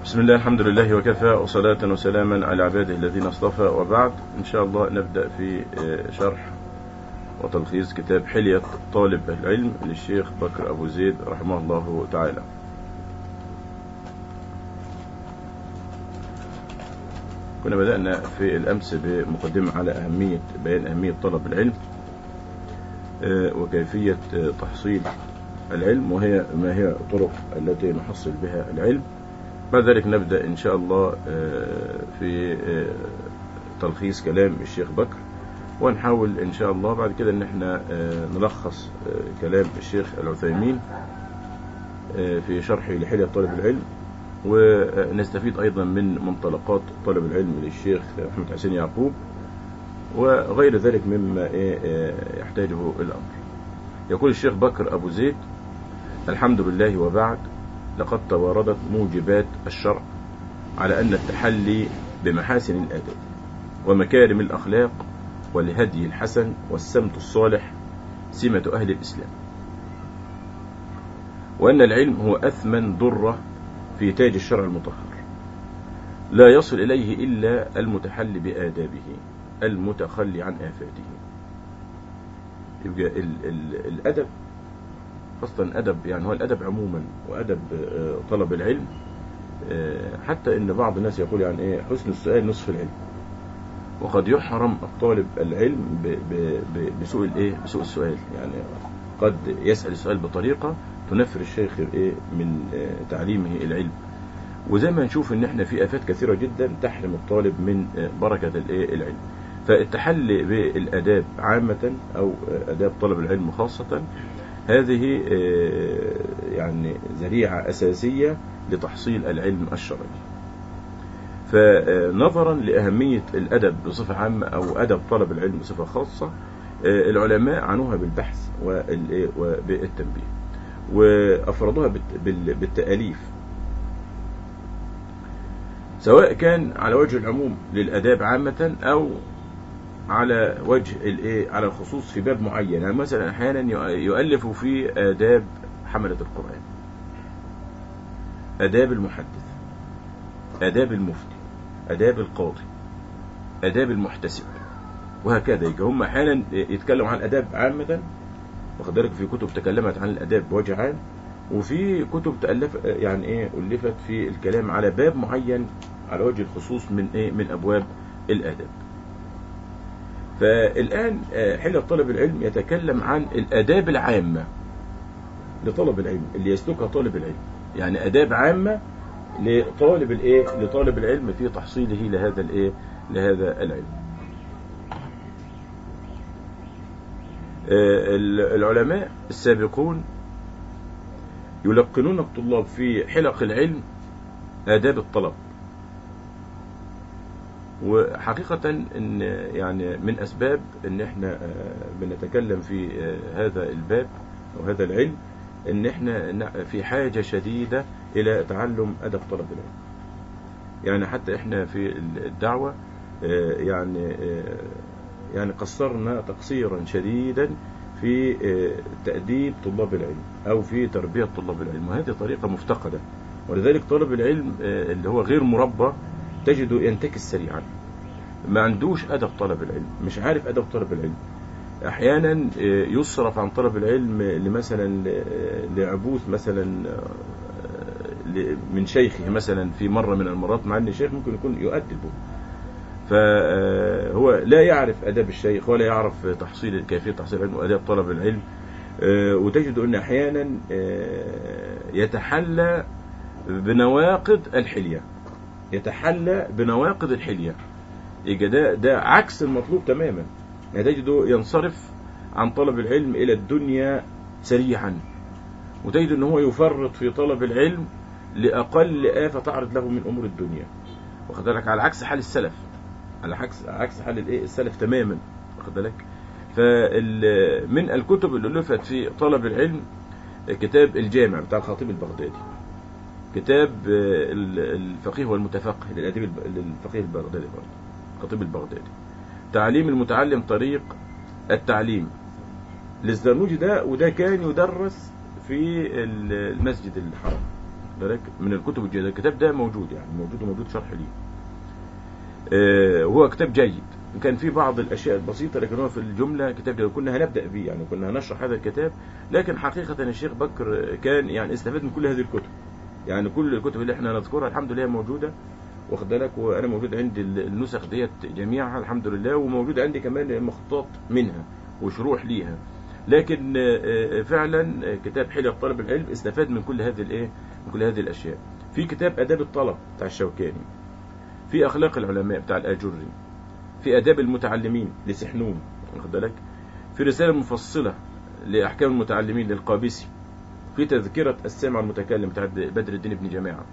بسم الله الحمد لله وكفى وصلاة وسلاما على عباده الذين اصطفى وبعد إن شاء الله نبدأ في شرح وتلخيص كتاب حلية طالب العلم للشيخ بكر أبو زيد رحمه الله تعالى كنا بدأنا في الأمس بمقدمة على أهمية بيان أهمية طلب العلم وكيفية تحصيل العلم وهي ما هي الطرق التي نحصل بها العلم بعد ذلك نبدأ إن شاء الله في تلخيص كلام الشيخ بكر ونحاول إن شاء الله بعد كده إن احنا نلخص كلام الشيخ العثيمين في شرحه لحلية طالب العلم ونستفيد أيضا من منطلقات طالب العلم للشيخ محمد حسين يعقوب وغير ذلك مما يحتاجه الأمر يقول الشيخ بكر أبو زيد الحمد لله وبعد لقد تواردت موجبات الشرع على أن التحلي بمحاسن الآداب ومكارم الأخلاق والهدي الحسن والسمت الصالح سمة أهل الإسلام وأن العلم هو أثمن ضرة في تاج الشرع المطهر لا يصل إليه إلا المتحلي بآدابه المتخلي عن آفاته يبقى ال ال الأدب خاصة أدب يعني هو الأدب عموما وأدب طلب العلم حتى إن بعض الناس يقول يعني إيه حسن السؤال نصف العلم وقد يحرم الطالب العلم بسوء الإيه بسوء السؤال يعني قد يسأل السؤال بطريقة تنفر الشيخ إيه من تعليمه العلم وزي ما نشوف إن إحنا في آفات كثيرة جدا تحرم الطالب من بركة الإيه العلم فالتحلي بالآداب عامة أو آداب طلب العلم خاصة هذه يعني ذريعة أساسية لتحصيل العلم الشرعي فنظرا لأهمية الأدب بصفة عامة أو أدب طلب العلم بصفة خاصة العلماء عنوها بالبحث وبالتنبيه وأفردوها بالتأليف سواء كان على وجه العموم للأداب عامة أو على وجه الايه على الخصوص في باب معين يعني مثلا احيانا يؤلف في آداب حملة القرآن آداب المحدث آداب المفتي آداب القاضي آداب المحتسب وهكذا يجي هم احيانا يتكلموا عن الآداب عامة واخد بالك في كتب تكلمت عن الآداب بوجه عام وفي كتب تألف يعني ايه ألفت في الكلام على باب معين على وجه الخصوص من ايه من أبواب الآداب فالآن حلة طالب العلم يتكلم عن الآداب العامة لطلب العلم اللي يسلكها طالب العلم يعني آداب عامة لطالب الايه لطالب العلم في تحصيله لهذا الايه لهذا العلم العلماء السابقون يلقنون الطلاب في حلق العلم آداب الطلب وحقيقة ان يعني من اسباب ان احنا بنتكلم في هذا الباب او هذا العلم ان احنا في حاجة شديدة الى تعلم ادب طلب العلم يعني حتى احنا في الدعوة يعني يعني قصرنا تقصيرا شديدا في تأديب طلاب العلم او في تربية طلاب العلم وهذه طريقة مفتقدة ولذلك طالب العلم اللي هو غير مربى تجده ينتكس سريعا ما عندوش أدب طلب العلم مش عارف أدب طلب العلم أحيانا يصرف عن طلب العلم لمثلا لعبوث مثلا من شيخه مثلا في مرة من المرات مع أن الشيخ ممكن يكون يؤدبه فهو لا يعرف أداب الشيخ ولا يعرف تحصيل كيفية تحصيل العلم وأداب طلب العلم وتجد أن أحيانا يتحلى بنواقض الحليه يتحلى بنواقض الحلية يبقى ده ده عكس المطلوب تماما يعني تجده ينصرف عن طلب العلم إلى الدنيا سريعا وتجد ان هو يفرط في طلب العلم لأقل آفة تعرض له من أمور الدنيا واخد بالك على عكس حال السلف على عكس عكس حال الايه السلف تماما واخد بالك فمن الكتب اللي ألفت في طلب العلم كتاب الجامع بتاع الخطيب البغدادي كتاب الفقيه والمتفقه للأديب للفقيه البغدادي برضه الخطيب البغدادي تعليم المتعلم طريق التعليم للزرنوجي ده وده كان يدرس في المسجد الحرام بالك من الكتب الجيدة الكتاب ده موجود يعني موجود وموجود شرح ليه آه، هو كتاب جيد كان في بعض الاشياء البسيطه لكن هو في الجمله كتاب جيد كنا هنبدا به يعني كنا هنشرح هذا الكتاب لكن حقيقه الشيخ بكر كان يعني استفاد من كل هذه الكتب يعني كل الكتب اللي احنا نذكرها الحمد لله موجوده واخد بالك وانا موجود عندي النسخ ديت جميعها الحمد لله وموجود عندي كمان مخطوطات منها وشروح ليها لكن آه، فعلا كتاب حلية طالب العلم استفاد من كل هذه الايه من كل هذه الاشياء في كتاب اداب الطلب بتاع الشوكاني في اخلاق العلماء بتاع الاجري في اداب المتعلمين لسحنون واخد بالك في رساله مفصله لاحكام المتعلمين للقابسي في تذكره السامع المتكلم بتاع بدر الدين بن جماعه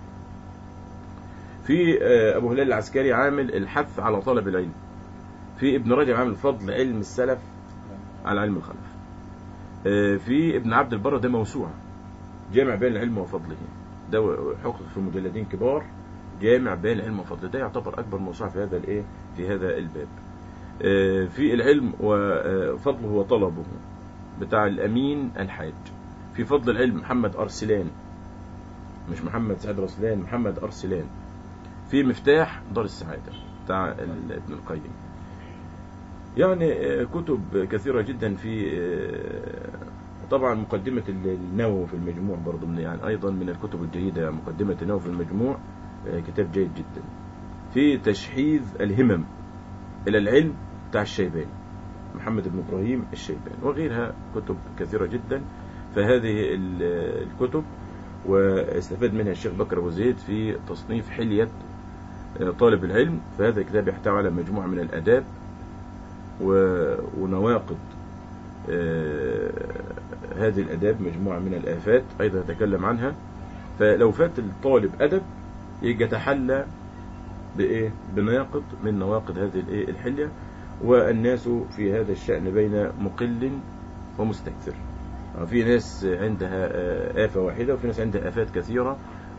في آه، ابو هلال العسكري عامل الحث على طلب العلم في ابن رجب عامل فضل علم السلف على علم الخلف آه، في ابن عبد البر ده موسوعه جامع بين العلم وفضله ده حقق في مجلدين كبار جامع بين العلم وفضله ده يعتبر اكبر موسوعه في هذا الايه في هذا الباب آه، في العلم وفضله وطلبه بتاع الامين الحاج في فضل العلم محمد ارسلان مش محمد سعيد رسلان محمد ارسلان في مفتاح دار السعاده بتاع ال- ابن القيم يعني آه، كتب كثيره جدا في آه، طبعا مقدمة النووي في المجموع برضه من يعني أيضا من الكتب الجيدة مقدمة النووي في المجموع آه، كتاب جيد جدا في تشحيذ الهمم إلى العلم بتاع الشيباني محمد بن إبراهيم الشيباني وغيرها كتب كثيرة جدا فهذه ال- الكتب واستفاد منها الشيخ بكر أبو زيد في تصنيف حلية آه، طالب العلم فهذا الكتاب يحتوي على مجموعة من الآداب و- ونواقض آه، هذه الآداب مجموعة من الآفات أيضا يتكلم عنها فلو فات الطالب أدب يجي يتحلى بإيه؟ بناقض من نواقض هذه الإيه؟ الحلية والناس في هذا الشأن بين مقل ومستكثر آه، في ناس عندها آه، آفة واحدة وفي ناس عندها آفات كثيرة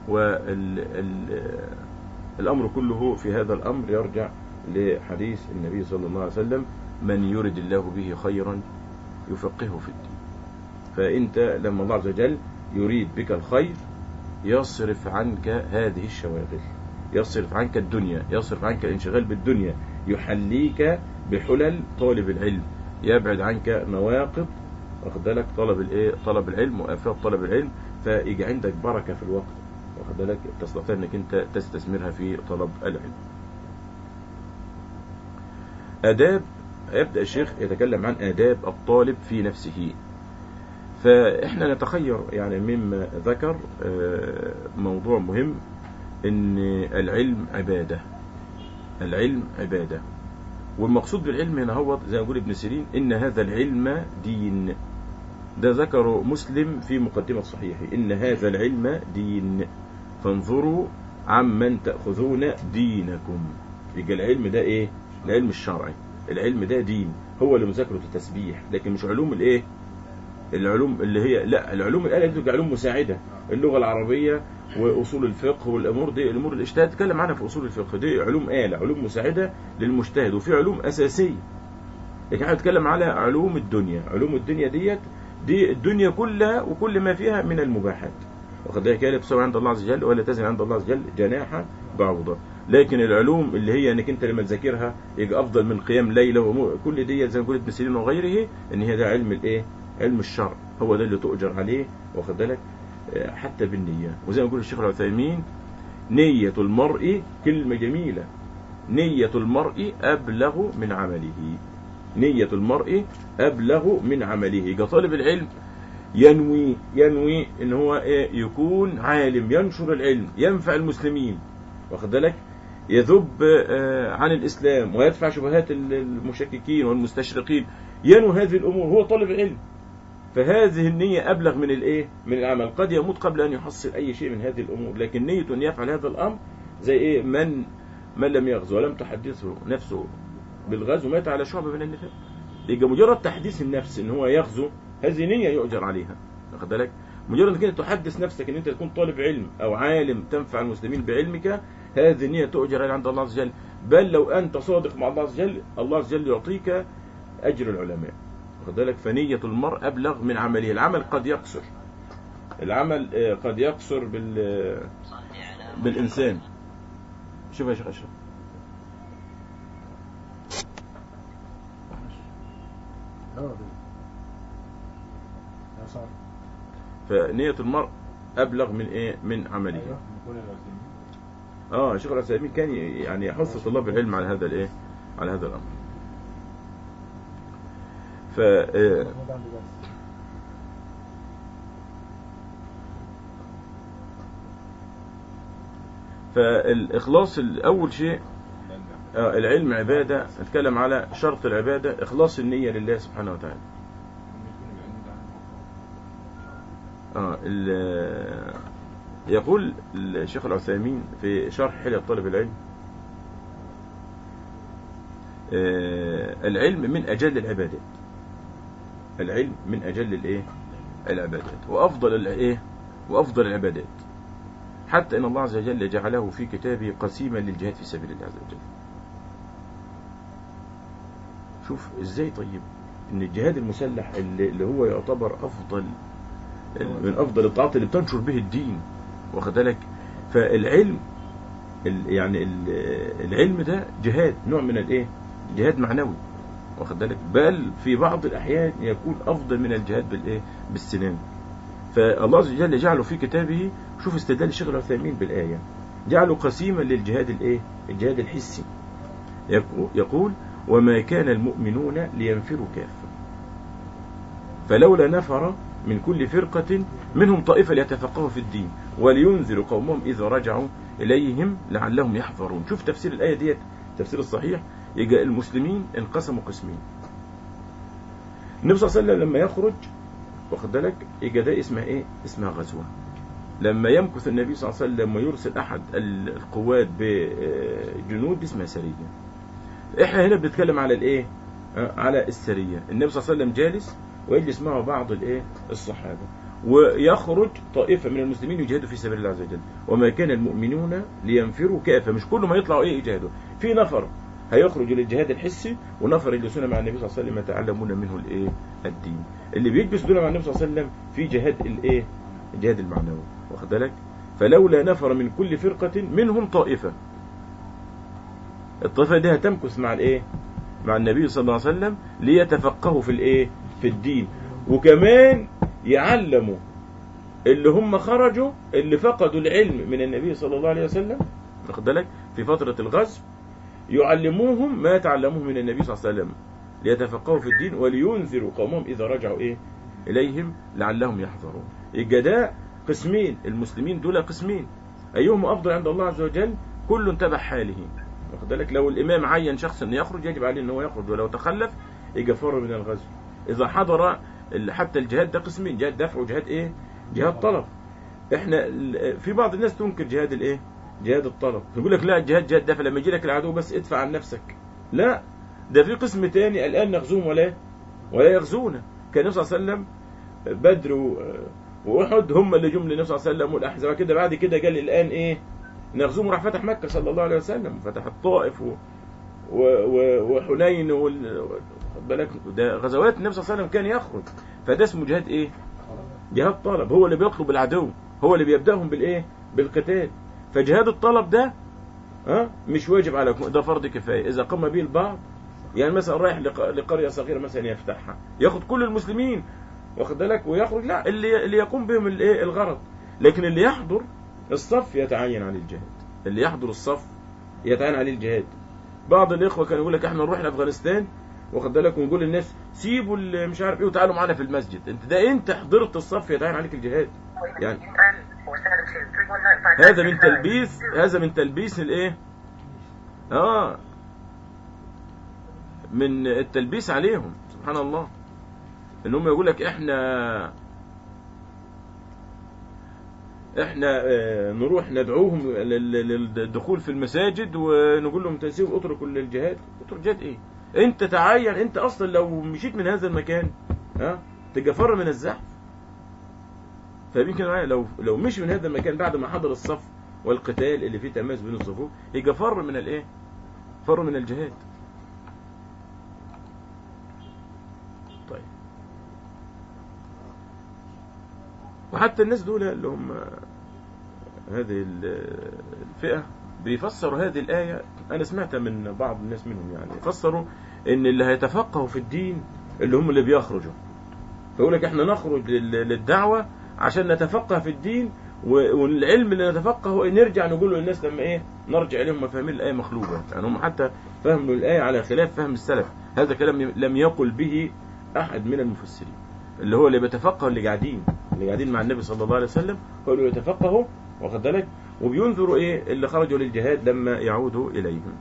والأمر كله في هذا الأمر يرجع لحديث النبي صلى الله عليه وسلم من يرد الله به خيرا يفقهه في الدين فأنت لما الله عز وجل يريد بك الخير يصرف عنك هذه الشواغل يصرف عنك الدنيا يصرف عنك الانشغال بالدنيا يحليك بحلل طالب العلم يبعد عنك نواقض واخد بالك طلب الايه طلب العلم وافات طلب العلم فيجي عندك بركه في الوقت واخد بالك تستطيع انك انت تستثمرها في طلب العلم آداب يبدأ الشيخ يتكلم عن آداب الطالب في نفسه فإحنا نتخير يعني مما ذكر آه، موضوع مهم إن العلم عبادة العلم عبادة والمقصود بالعلم هنا هو زي ما يقول ابن سيرين إن هذا العلم دين ده ذكره مسلم في مقدمة صحيحه إن هذا العلم دين فانظروا عمن تأخذون دينكم يبقى العلم ده إيه العلم الشرعي العلم ده دين هو اللي مذاكرته تسبيح لكن مش علوم الايه العلوم اللي هي لا العلوم الآلة دي تبقى علوم مساعدة اللغة العربية وأصول الفقه والأمور دي الأمور الاجتهاد تكلم عنها في أصول الفقه دي علوم آلة علوم مساعدة للمجتهد وفي علوم أساسية لكن احنا بنتكلم على علوم الدنيا علوم الدنيا ديت دي الدنيا كلها وكل ما فيها من المباحات وقد ذلك قال بسبب عند الله عز وجل ولا تزن عند الله عز وجل جناح بعوضة لكن العلوم اللي هي انك انت لما تذاكرها يبقى افضل من قيام ليله ومو- كل دي زي ما قلت ابن سيرين وغيره ان هي ده علم الايه علم الشرع هو ده اللي تؤجر عليه واخد بالك آه، حتى بالنية وزي ما يقول الشيخ العثيمين نية المرء كلمة جميلة نية المرء أبلغ من عمله نية المرء أبلغ من عمله يبقى طالب العلم ينوي ينوي ان هو إيه يكون عالم ينشر العلم ينفع المسلمين واخد بالك يذب آه، عن الاسلام ويدفع شبهات ال- المشككين والمستشرقين ينوي هذه الامور هو طالب علم فهذه النية أبلغ من الإيه؟ من العمل قد يموت قبل أن يحصل أي شيء من هذه الأمور لكن نية أن يفعل هذا الأمر زي إيه؟ من من لم يغزو ولم تحدثه نفسه بالغزو مات على شعبة من النفاق يبقى مجرد تحديث النفس ان هو يغزو هذه نية يؤجر عليها واخد بالك مجرد انك انت تحدث نفسك ان انت تكون طالب علم او عالم تنفع المسلمين بعلمك هذه النية تؤجر عليها عند الله عز وجل بل لو انت صادق مع الله عز وجل الله عز وجل يعطيك اجر العلماء واخد بالك فنية المرء ابلغ من عمله العمل قد يقصر العمل آه، قد يقصر بال بالإنسان شوف يا شيخ أشرف اه ده يا صار فنية المرء أبلغ من إيه من عمله ايوه نقول العثيمين اه شيخ العثيمين كان ي- يعني يحث طلاب العلم على هذا الايه على هذا الامر ف آه، محمود عبد الباسط فالاخلاص اول شيء آه، العلم عباده نتكلم على شرط العباده اخلاص النيه لله سبحانه وتعالى اه ال- يقول الشيخ العثيمين في شرح حلية طالب العلم آه، العلم من أجل العبادات العلم من أجل الإيه العبادات وأفضل الإيه وأفضل العبادات حتى إن الله عز وجل جعله في كتابه قسيما للجهاد في سبيل الله عز وجل شوف إزاي طيب إن الجهاد المسلح اللي اللي هو يعتبر أفضل من افضل الطاعات اللي بتنشر به الدين واخد بالك فالعلم ال- يعني ال- العلم ده جهاد نوع من الايه جهاد معنوي واخد بالك بل في بعض الاحيان يكون افضل من الجهاد بالايه بالسنان فالله عز وجل جعله في كتابه شوف استدلال الشيخ العثيمين بالايه جعله قسيما للجهاد الايه الجهاد الحسي يقو- يقول وما كان المؤمنون لينفروا كافه فلولا نفر من كل فرقة منهم طائفة ليتفقهوا في الدين ولينذروا قومهم إذا رجعوا إليهم لعلهم يحذرون شوف تفسير الآية ديت تفسير الصحيح يجي المسلمين انقسموا قسمين النبي صلى الله عليه وسلم لما يخرج واخد بالك يجي ده اسمها ايه اسمها غزوة لما يمكث النبي صلى الله عليه وسلم ويرسل أحد القوات بجنود دي اسمها سرية احنا هنا بنتكلم على الايه آه، على السرية النبي صلى الله عليه وسلم جالس ويجلس معه بعض الايه الصحابه ويخرج طائفه من المسلمين يجاهدوا في سبيل الله عز وجل وما كان المؤمنون لينفروا كافه مش كل ما يطلعوا ايه يجاهدوا في نفر هيخرجوا للجهاد الحسي ونفر يجلسون مع النبي صلى الله عليه وسلم يتعلمون منه الايه الدين اللي بيجلس دول مع النبي صلى الله عليه وسلم في جهاد الايه الجهاد المعنوي واخد بالك فلولا نفر من كل فرقه منهم طائفه الطائفه دي هتمكث مع الايه مع النبي صلى الله عليه وسلم ليتفقهوا في الايه في الدين وكمان يعلموا اللي هم خرجوا اللي فقدوا العلم من النبي صلى الله عليه وسلم واخد بالك في فترة الغزو يعلموهم ما تعلموه من النبي صلى الله عليه وسلم ليتفقهوا في الدين ولينذروا قومهم إذا رجعوا إيه إليهم لعلهم يحذرون يبقى ده قسمين المسلمين دول قسمين أيهم أفضل عند الله عز وجل كل تبع حاله واخد بالك لو الإمام عين شخص أن يخرج يجب عليه أنه يخرج ولو تخلف يجي فر من الغزو إذا حضر ال- حتى الجهاد ده قسمين جهاد دفع وجهاد إيه جهاد طلب احنا ال- في بعض الناس تنكر جهاد الايه جهاد الطلب يقول لك لا الجهاد جهاد دفع لما يجي لك العدو بس ادفع عن نفسك لا ده في قسم تاني الان نغزوهم ولا ولا يغزونا كان النبي صلى الله عليه وسلم بدر و- واحد هم اللي جم للنبي صلى الله عليه وسلم والاحزاب كده بعد كده قال الان ايه نغزوهم راح فتح مكه صلى الله عليه وسلم فتح الطائف و و و وحنين وال... خد بالك ده غزوات النبي صلى الله عليه وسلم كان يخرج فده اسمه جهاد ايه جهاد طلب هو اللي بيطلب العدو هو اللي بيبداهم بالايه بالقتال فجهاد الطلب ده ها مش واجب على ده فرض كفايه اذا قام به البعض يعني مثلا رايح لق- لقريه صغيره مثلا يفتحها ياخد كل المسلمين واخد بالك ويخرج لا اللي اللي يقوم بهم الايه الغرض لكن اللي يحضر الصف يتعين عليه الجهاد اللي يحضر الصف يتعين عليه الجهاد بعض الاخوه كانوا يقول لك احنا نروح لافغانستان واخد بالك ونقول للناس سيبوا ال- مش عارف ايه وتعالوا معانا في المسجد انت ده انت حضرت الصف يتعين عليك الجهاد يعني هذا من تلبيس هذا من تلبيس الايه اه من التلبيس عليهم سبحان الله ان هم يقول لك احنا احنا آه، نروح ندعوهم لل- لل- للدخول في المساجد ونقول لهم تسيبوا اتركوا الجهاد اترك جهاد ايه انت تعين انت اصلا لو مشيت من هذا المكان ها تبقى فر من الزحف فيمكن معايا لو لو مشي من هذا المكان بعد ما حضر الصف والقتال اللي فيه تماس بين الصفوف يبقى فر من الايه فر من الجهاد طيب وحتى الناس دول اللي هم هذه ال- الفئة بيفسروا هذه الآية أنا سمعت من بعض الناس منهم يعني فسروا إن اللي هيتفقهوا في الدين اللي هم اللي بيخرجوا فيقول لك إحنا نخرج لل- للدعوة عشان نتفقه في الدين و- والعلم اللي نتفقهه نرجع نقول للناس لما إيه نرجع إليهم فاهمين الآية مخلوقة يعني هم حتى فهموا الآية على خلاف فهم السلف هذا كلام لم يقل به أحد من المفسرين اللي هو اللي بيتفقه اللي قاعدين اللي قاعدين مع النبي صلى الله عليه وسلم هو اللي يتفقهوا واخد بالك وبينظروا ايه اللي خرجوا للجهاد لما يعودوا اليهم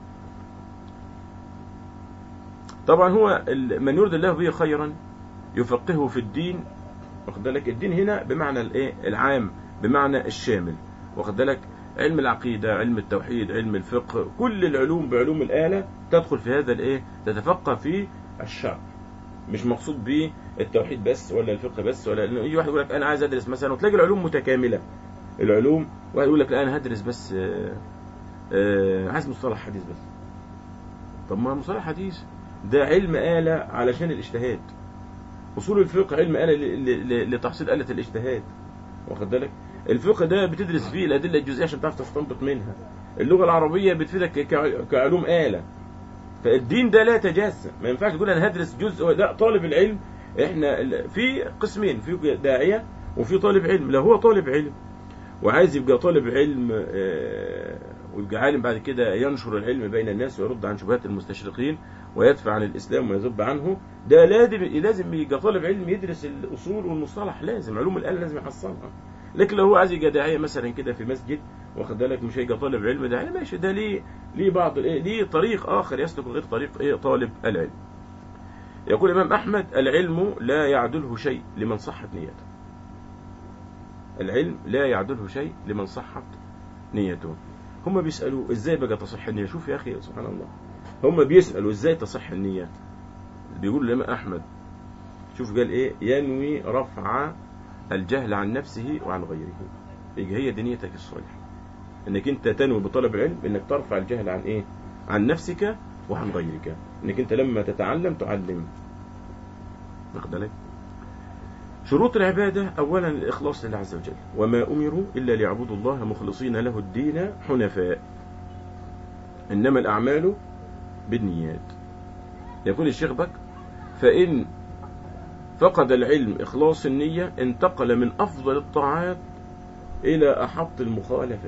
طبعا هو ال- من يرد الله به خيرا يفقهه في الدين واخد بالك الدين هنا بمعنى الايه العام بمعنى الشامل واخد بالك علم العقيدة علم التوحيد علم الفقه كل العلوم بعلوم الآلة تدخل في هذا الايه تتفقه في الشرع مش مقصود به التوحيد بس ولا الفقه بس ولا لأنه يجي واحد يقول لك انا عايز ادرس مثلا وتلاقي العلوم متكامله العلوم واحد يقول لك لا انا هدرس بس آه، آه، عايز مصطلح حديث بس طب ما مصطلح حديث ده علم آلة علشان الاجتهاد اصول الفقه علم آلة ل- ل- ل- لتحصيل آلة الاجتهاد واخد بالك الفقه ده بتدرس فيه الادله الجزئيه عشان تعرف تستنبط منها اللغه العربيه بتفيدك ك- كعلوم آلة فالدين ده لا يتجزأ ما ينفعش تقول انا هدرس جزء لا طالب العلم احنا ال- في قسمين في داعيه وفي طالب علم لو هو طالب علم وعايز يبقى طالب علم آه، ويبقى عالم بعد كده ينشر العلم بين الناس ويرد عن شبهات المستشرقين ويدفع عن الاسلام ويذب عنه ده لازم لازم يبقى طالب علم يدرس الاصول والمصطلح لازم علوم الاله لازم يحصلها لكن لو هو عايز يبقى داعيه مثلا كده في مسجد واخد بالك مش هيبقى طالب علم داعيه ماشي ده ليه ليه بعض الايه ليه طريق اخر يسلك غير طريق ايه طالب العلم يقول الامام احمد العلم لا يعدله شيء لمن صحت نيته العلم لا يعدله شيء لمن صحت نيته هم بيسألوا ازاي بقى تصح النية شوف يا اخي سبحان الله هم بيسألوا ازاي تصح النية بيقول الامام احمد شوف قال ايه ينوي رفع الجهل عن نفسه وعن غيره يجي هي دي نيتك الصالحة انك انت تنوي بطلب العلم انك ترفع الجهل عن ايه عن نفسك وعن غيرك انك انت لما تتعلم تعلم واخد بالك شروط العبادة أولا الإخلاص لله عز وجل وما أمروا إلا ليعبدوا الله مخلصين له الدين حنفاء إنما الأعمال بالنيات يقول الشيخ بك فإن فقد العلم إخلاص النية انتقل من أفضل الطاعات إلى أحط المخالفات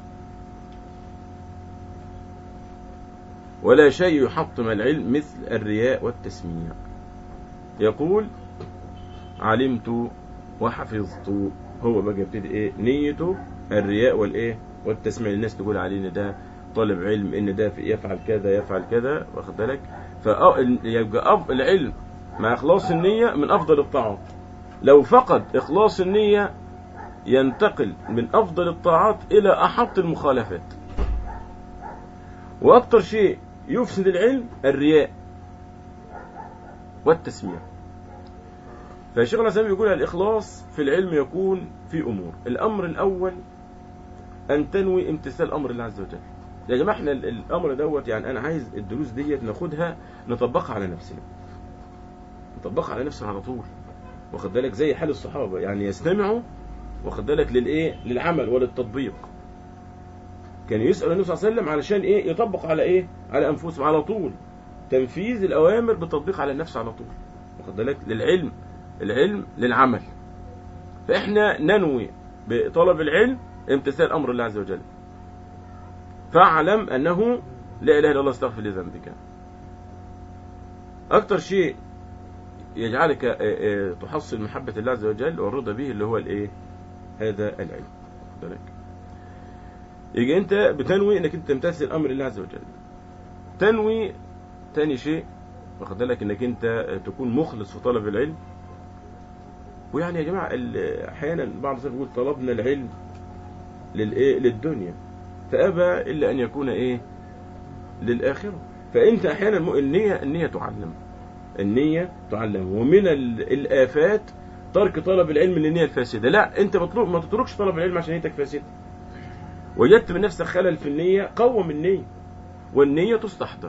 ولا شيء يحطم العلم مثل الرياء والتسميع يقول علمت وحفظت هو بقى يبتدي ايه نيته الرياء والايه والتسميع الناس تقول عليه ان ده طالب علم ان ده في يفعل كذا يفعل كذا واخد بالك فيبقى أف- العلم مع اخلاص النية من افضل الطاعات لو فقد اخلاص النية ينتقل من افضل الطاعات الى احط المخالفات واكثر شيء يفسد العلم الرياء والتسميع فالشيخ الاسلام يقول الإخلاص في العلم يكون في أمور الأمر الأول أن تنوي امتثال أمر الله عز وجل يا جماعة احنا ال- الأمر دوت يعني أنا عايز الدروس ديت ناخدها نطبقها على نفسنا نطبقها على نفسنا على طول واخد بالك زي حال الصحابة يعني يستمعوا واخد بالك للإيه للعمل وللتطبيق كان يسأل النبي صلى الله عليه وسلم علشان إيه يطبق على إيه على أنفسهم على طول تنفيذ الأوامر بالتطبيق على النفس على طول واخد بالك للعلم العلم للعمل فإحنا ننوي بطلب العلم امتثال أمر الله عز وجل فاعلم أنه لا إله إلا الله استغفر لذنبك أكتر شيء يجعلك آه، آه، تحصل محبة الله عز وجل والرضا به اللي هو الإيه هذا العلم واخد بالك يجي أنت بتنوي أنك أنت تمتثل أمر الله عز وجل تنوي تاني شيء واخد بالك أنك أنت تكون مخلص في طلب العلم ويعني يا جماعة ال- أحيانا بعض الناس بيقول طلبنا العلم للإيه للدنيا فأبى إلا أن يكون إيه للآخرة فأنت أحيانا م- النية النية تعلم النية تعلم ومن ال- الآفات ترك طلب العلم للنية الفاسدة لا أنت مطلوب ما تتركش طلب العلم عشان نيتك فاسدة وجدت من نفسك خلل في النية قوم النية والنية تستحضر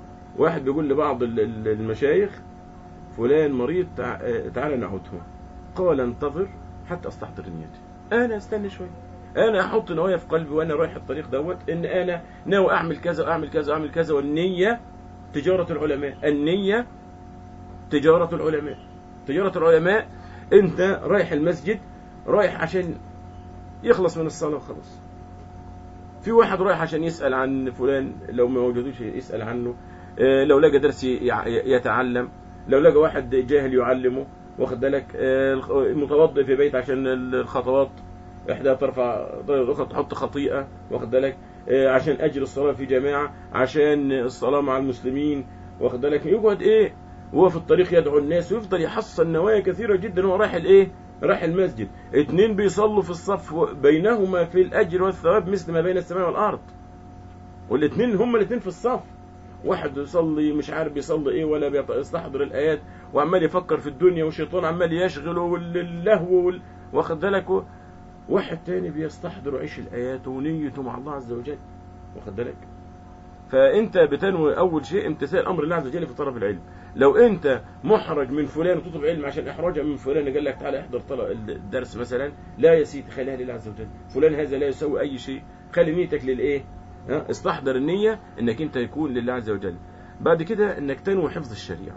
واحد بيقول لبعض ال- ال- المشايخ فلان مريض تع- آه، تعالى نعوده قال انتظر حتى استحضر نيتي انا استنى شويه انا احط نوايا في قلبي وانا رايح الطريق دوت ان انا ناوي اعمل كذا واعمل كذا واعمل كذا والنيه تجاره العلماء النيه تجاره العلماء تجاره العلماء انت رايح المسجد رايح عشان يخلص من الصلاه وخلاص في واحد رايح عشان يسال عن فلان لو ما وجدوش يسال عنه آه، لو لقى درس يع- يتعلم لو لقى واحد جاهل يعلمه واخد بالك آه، الخ- متوضئ في بيت عشان الخطوات احدى ترفع الاخرى تحط خطيئه واخد بالك آه، عشان اجر الصلاه في جماعه عشان الصلاه مع المسلمين واخد بالك يقعد ايه وهو في الطريق يدعو الناس ويفضل يحصل نوايا كثيره جدا وهو رايح الايه رايح المسجد اتنين بيصلوا في الصف بينهما في الاجر والثواب مثل ما بين السماء والارض والاثنين هما الاثنين في الصف واحد يصلي مش عارف بيصلي ايه ولا بيط- يستحضر الايات وعمال يفكر في الدنيا والشيطان عمال يشغله واللهو وال... واخد بالك و- واحد تاني بيستحضر ويعيش الايات ونيته مع الله عز وجل واخد بالك فانت بتنوي اول شيء امتثال امر الله عز وجل في طلب العلم لو انت محرج من فلان وتطلب علم عشان احراجه من فلان قال لك تعالى احضر طلب الدرس مثلا لا يا سيدي خليها لله عز وجل فلان هذا لا يسوي اي شيء خلي نيتك للايه ها؟ استحضر النية انك انت يكون لله عز وجل بعد كده انك تنوي حفظ الشريعة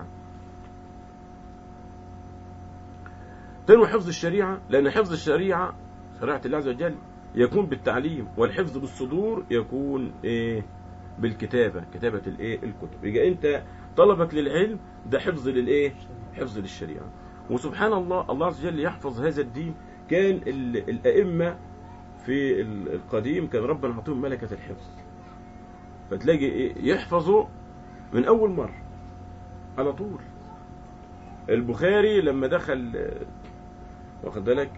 تنوي حفظ الشريعة لان حفظ الشريعة شريعة الله عز وجل يكون بالتعليم والحفظ بالصدور يكون ايه بالكتابة كتابة الايه الكتب يبقى انت طلبك للعلم ده حفظ للايه حفظ للشريعة وسبحان الله الله عز وجل يحفظ هذا الدين كان ال- الأئمة في ال- القديم كان ربنا عطيهم ملكة الحفظ فتلاقي إيه؟ يحفظوا من أول مرة على طول البخاري لما دخل آه، واخد بالك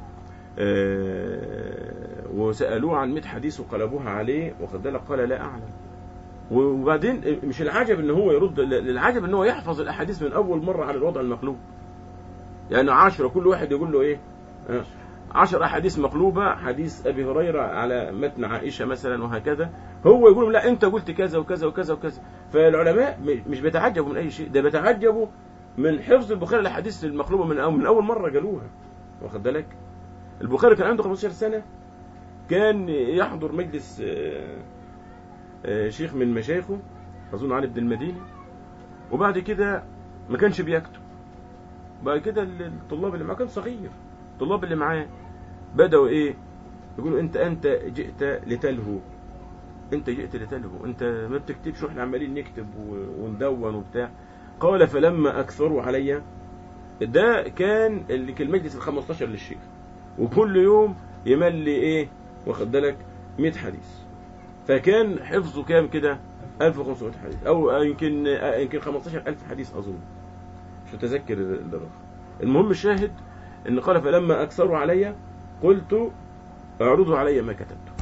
آه، وسألوه عن 100 حديث وقلبوها عليه واخد بالك قال لا أعلم وبعدين مش العجب ان هو يرد العجب ان هو يحفظ الاحاديث من اول مره على الوضع المقلوب يعني عشرة كل واحد يقول له ايه آه، عشر احاديث مقلوبه حديث ابي هريره على متن عائشه مثلا وهكذا هو يقول لهم لا انت قلت كذا وكذا وكذا وكذا فالعلماء م- مش بيتعجبوا من اي شيء ده بيتعجبوا من حفظ البخاري الاحاديث المقلوبه من أول من اول مره قالوها واخد بالك البخاري كان عنده 15 سنه كان يحضر مجلس آه، آه، شيخ من مشايخه اظن علي بن المديني وبعد كده ما كانش بيكتب بعد كده الطلاب اللي معاه كان صغير الطلاب اللي معاه بدأوا ايه يقولوا انت انت جئت لتلهو انت جئت لتلهو انت ما بتكتبش واحنا عمالين نكتب و- وندون وبتاع قال فلما اكثروا علي ده كان اللي كان المجلس ال 15 للشيخ وكل يوم يملي ايه واخد بالك 100 حديث فكان حفظه كام كده 1500 حديث او يمكن يمكن 15000 حديث اظن مش متذكر الرقم المهم الشاهد ان قال فلما اكثروا علي قلت اعرضوا علي ما كتبت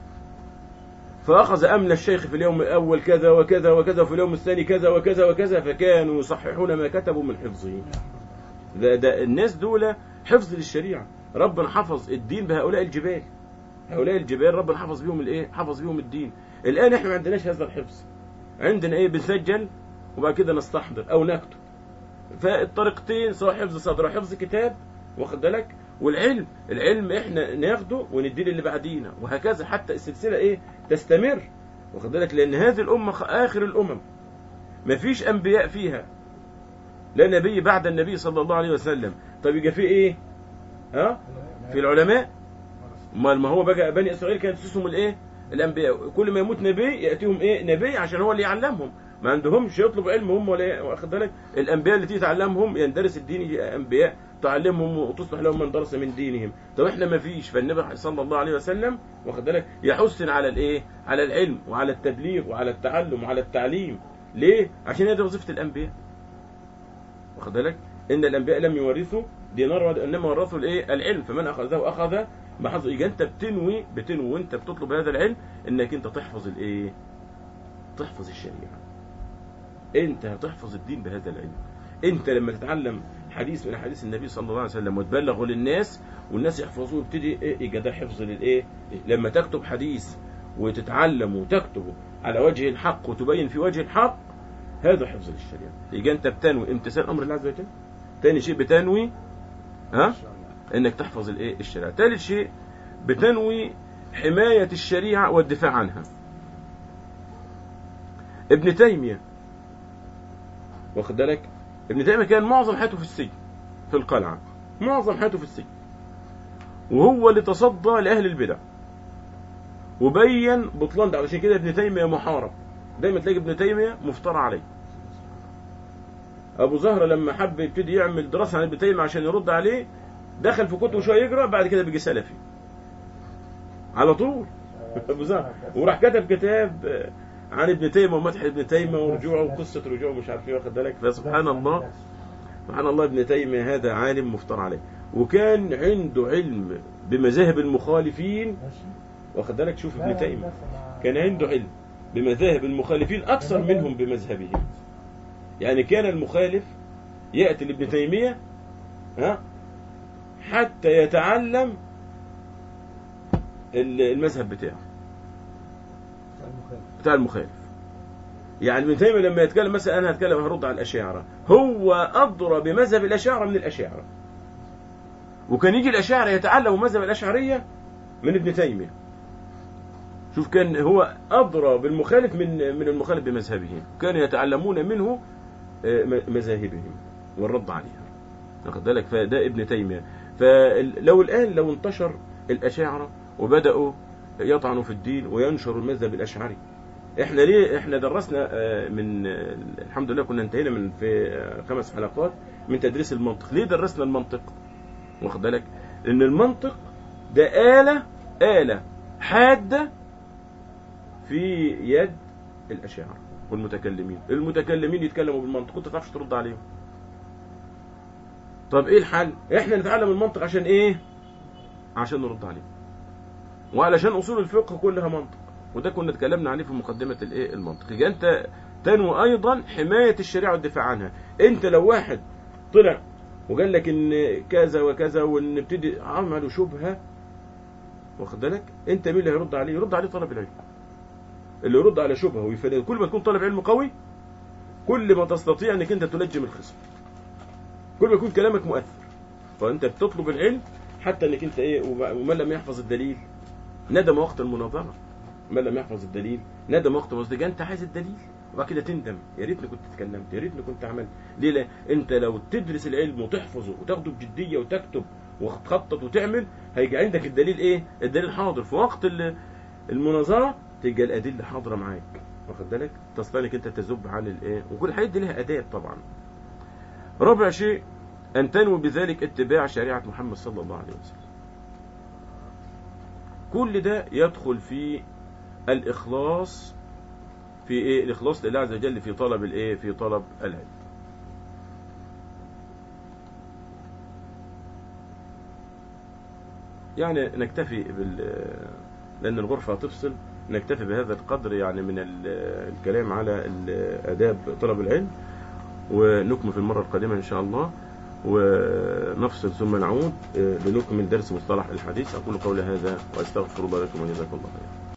فاخذ امن الشيخ في اليوم الاول كذا وكذا وكذا وفي اليوم الثاني كذا وكذا وكذا فكانوا يصححون ما كتبوا من حفظه ده, ده الناس دول حفظ للشريعه ربنا حفظ الدين بهؤلاء الجبال هؤلاء الجبال ربنا حفظ بيهم الايه حفظ بيهم الدين الان احنا ما عندناش هذا الحفظ عندنا ايه بنسجل وبعد كده نستحضر او نكتب فالطريقتين سواء حفظ صدر أو حفظ كتاب واخد بالك والعلم العلم احنا ناخده ونديه للي بعدينا وهكذا حتى السلسله ايه تستمر واخد بالك لان هذه الامه خ- اخر الامم مفيش انبياء فيها لا نبي بعد النبي صلى الله عليه وسلم طب يبقى في ايه ها في العلماء امال ما هو بقى بني اسرائيل كانت تسوسهم الايه الانبياء كل ما يموت نبي ياتيهم ايه نبي عشان هو اللي يعلمهم ما عندهمش يطلب علم هم ولا إيه؟ واخد بالك الانبياء اللي تيجي تعلمهم يندرس الدين يجي انبياء تعلمهم وتصلح لهم من درس من دينهم طب احنا ما فيش فالنبي صلى الله عليه وسلم واخد بالك يحث على الايه على العلم وعلى التبليغ وعلى التعلم وعلى التعليم ليه عشان هذه وظيفه الانبياء واخد بالك ان الانبياء لم يورثوا دينار ولا- انما ورثوا الايه العلم فمن اخذه اخذ بحظ يبقى انت بتنوي بتنوي وانت بتطلب هذا العلم انك انت تحفظ الايه تحفظ الشريعه انت هتحفظ الدين بهذا العلم انت لما تتعلم حديث من احاديث النبي صلى الله عليه وسلم وتبلغه للناس والناس يحفظوه يبتدي ايه يبقى ده حفظ للايه لما تكتب حديث وتتعلم وتكتبه على وجه الحق وتبين في وجه الحق هذا حفظ للشريعه يبقى انت بتنوي امتثال امر الله عز وجل تاني شيء بتنوي ها إن شاء الله. انك تحفظ الايه الشريعه ثالث شيء بتنوي حمايه الشريعه والدفاع عنها ابن تيميه واخد بالك ابن تيميه كان معظم حياته في السجن في القلعه معظم حياته في السجن وهو اللي تصدى لاهل البدع وبين بطلان ده علشان كده ابن تيميه محارب دايما تلاقي ابن تيميه مفترى عليه ابو زهره لما حب يبتدي يعمل دراسه عن ابن تيميه عشان يرد عليه دخل في كتبه شويه يقرا بعد كده بيجي سلفي على طول ابو زهره وراح كتب كتاب آه، عن ابن تيميه ومدح ابن تيميه ورجوعه وقصه رجوعه مش عارف ايه واخد بالك فسبحان الله سبحان الله ابن تيميه هذا عالم مفترى عليه وكان عنده علم بمذاهب المخالفين ماشي واخد بالك شوف لا، ابن لا، تيميه بس أنا- كان عنده علم بمذاهب المخالفين أكثر منهم بمذهبهم يعني كان المخالف يأتي لابن تيمية ها حتى يتعلم ال- المذهب بتاعه المخالف. بتاع المخالف يعني ابن تيمية لما يتكلم مثلا أنا هتكلم هرد على الأشاعرة هو أدرى بمذهب الأشاعرة من الأشاعرة وكان يجي الأشاعرة يتعلم مذهب الأشعرية من ابن تيمية شوف كان هو أدرى بالمخالف من من المخالف بمذهبهم كانوا يتعلمون منه آه، م- مذاهبهم والرد عليها واخد بالك فده ابن تيمية فلو الآن لو انتشر الأشاعرة وبدأوا يطعنوا في الدين وينشروا المذهب الأشعري احنا ليه احنا درسنا آه، من آه، الحمد لله كنا انتهينا من في آه، خمس حلقات من تدريس المنطق ليه درسنا المنطق واخد بالك لان المنطق ده آلة آلة حادة في يد الأشاعرة والمتكلمين المتكلمين يتكلموا بالمنطق وانت تعرفش ترد عليهم طب ايه الحل احنا نتعلم المنطق عشان ايه عشان نرد عليه وعلشان اصول الفقه كلها منطق وده كنا اتكلمنا عليه في مقدمة الايه المنطق يبقى انت تنوي ايضا حماية الشريعة والدفاع عنها انت لو واحد طلع وقال لك ان كذا وكذا وان ابتدي عملوا شبهة واخد بالك انت مين اللي هيرد عليه يرد عليه طلب العلم اللي يرد على شبهه ويفيد كل ما تكون طالب علم قوي كل ما تستطيع انك انت تلجم الخصم كل ما يكون كلامك مؤثر فانت بتطلب العلم حتى انك انت ايه وب- ومن لم يحفظ الدليل ندم وقت المناظره من لم يحفظ الدليل ندم وقت المناظره انت عايز الدليل وبعد كده تندم يا ريتني كنت اتكلمت يا ريتني كنت عملت ليه لا انت لو تدرس العلم وتحفظه وتاخده بجديه وتكتب وتخطط وتعمل هيجي عندك الدليل ايه الدليل حاضر في وقت ال- المناظره تلقى الادله حاضره معاك واخد بالك تستطيع انك انت تذب عن الايه وكل الحاجات دي لها اداب طبعا رابع شيء ان تنوي بذلك اتباع شريعه محمد صلى الله عليه وسلم كل ده يدخل في الاخلاص في ايه الاخلاص لله عز وجل في طلب الايه في طلب العلم يعني نكتفي بال لان الغرفه هتفصل نكتفي بهذا القدر يعني من ال- الكلام على ال- آداب طلب العلم ونكمل في المرة القادمة إن شاء الله ونفصل ثم نعود آه، لنكمل درس مصطلح الحديث أقول قولي هذا وأستغفر الله لكم وجزاكم الله خيرا